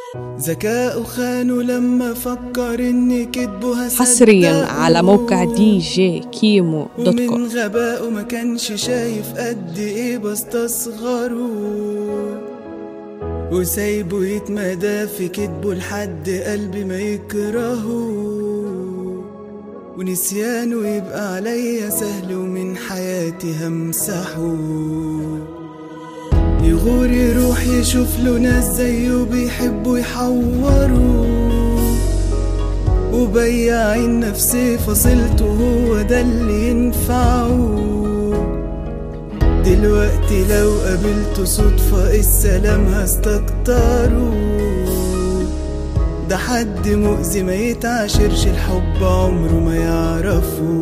ذكاء خانه لما فكر ان كدبه هصدقه حصريا على موقع دي جي كيمو دوت كوم ومن غبائه ما كانش شايف قد ايه بستصغره وسايبه يتمادى في كدبه لحد قلبي ما يكرهه ونسيانه يبقى عليا سهل ومن حياتي همسحه يغور يروح يشوف له ناس زيه بيحبوا يحوروا وبياعين نفسي فصلته هو ده اللي ينفعه دلوقتي لو قابلته صدفة السلام هستكتره ده حد مؤذي ما يتعاشرش الحب عمره ما يعرفه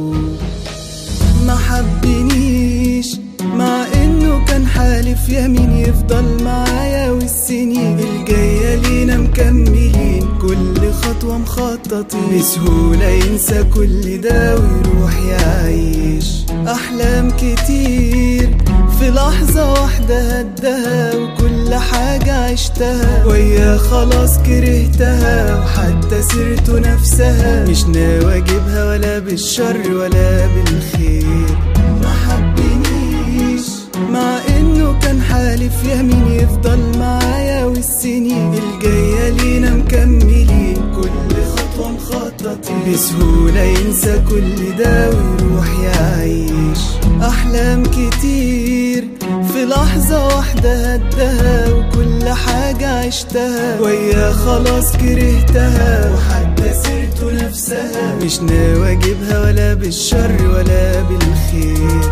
ما حبنيش مع انه كان حالف يمين يفضل معايا والسنين الجاية لينا مكملين كل خطوة مخططين بسهولة ينسى كل ده ويروح يعيش أحلام كتير في لحظة واحدة هدها وكل حاجة عشتها ويا خلاص كرهتها وحتى سيرته نفسها مش ناوي اجيبها ولا بالشر ولا بالخير ما حبنيش مع انه كان حالف يمين يفضل معايا والسنين الجاية لينا مكملين كل خطوة مخططين بسهولة ينسى كل ده ويروح يعيش أحلام كتير في لحظة واحدة هدها وكل حاجة عشتها ويا خلاص كرهتها وحتى سيرته نفسها مش ناوي اجيبها ولا بالشر ولا بالخير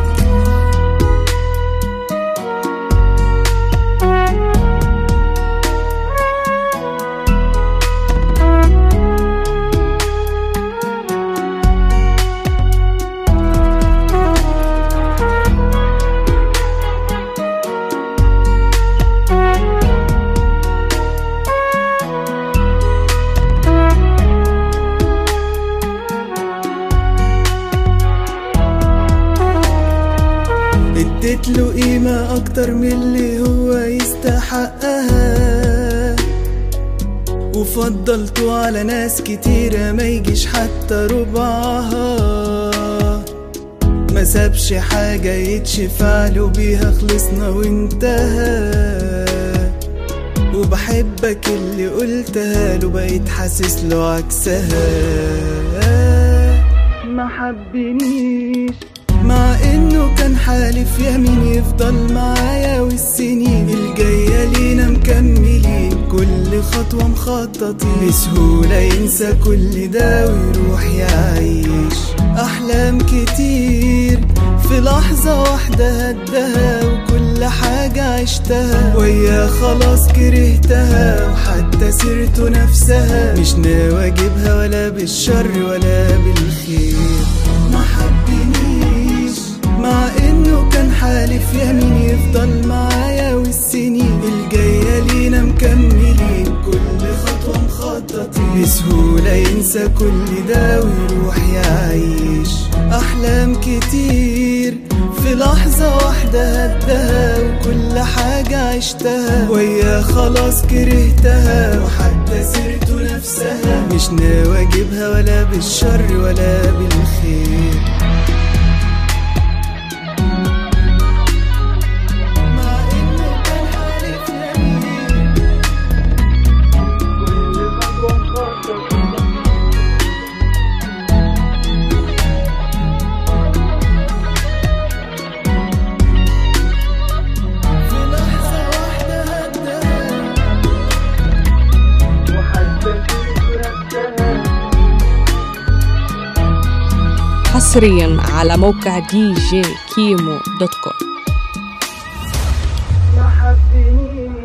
اديت له قيمة أكتر من اللي هو يستحقها وفضلته على ناس كتيرة ما يجيش حتى ربعها ما سابش حاجة يتشفع له بيها خلصنا وانتهى وبحبك اللي قلتها له بقيت حاسس له عكسها ما حبنيش مع انه كان حالف يمين يفضل معايا والسنين الجاية لينا مكملين كل خطوة مخططين بسهولة ينسى كل ده ويروح يعيش أحلام كتير في لحظة واحدة هدها وكل حاجة عشتها ويا خلاص كرهتها وحتى سيرته نفسها مش ناوي اجيبها ولا بالشر ولا بالخير ما حبنيش مع انه كان حالف يمين يفضل معايا والسنين الجاية لينا مكملين كل خطوة مخططين بسهولة ينسى كل ده ويروح يعيش أحلام كتير في لحظة واحدة هدها وكل حاجة عشتها ويا خلاص كرهتها وحتى سيرته نفسها مش ناوي اجيبها ولا بالشر ولا بالخير مع إنه كان حالف يمين كل خطوة مخططين في لحظة واحدة هدها وحتى سيرته نفسها حصريا على موقع دي جي كيمو دوت كوم ما حبنيش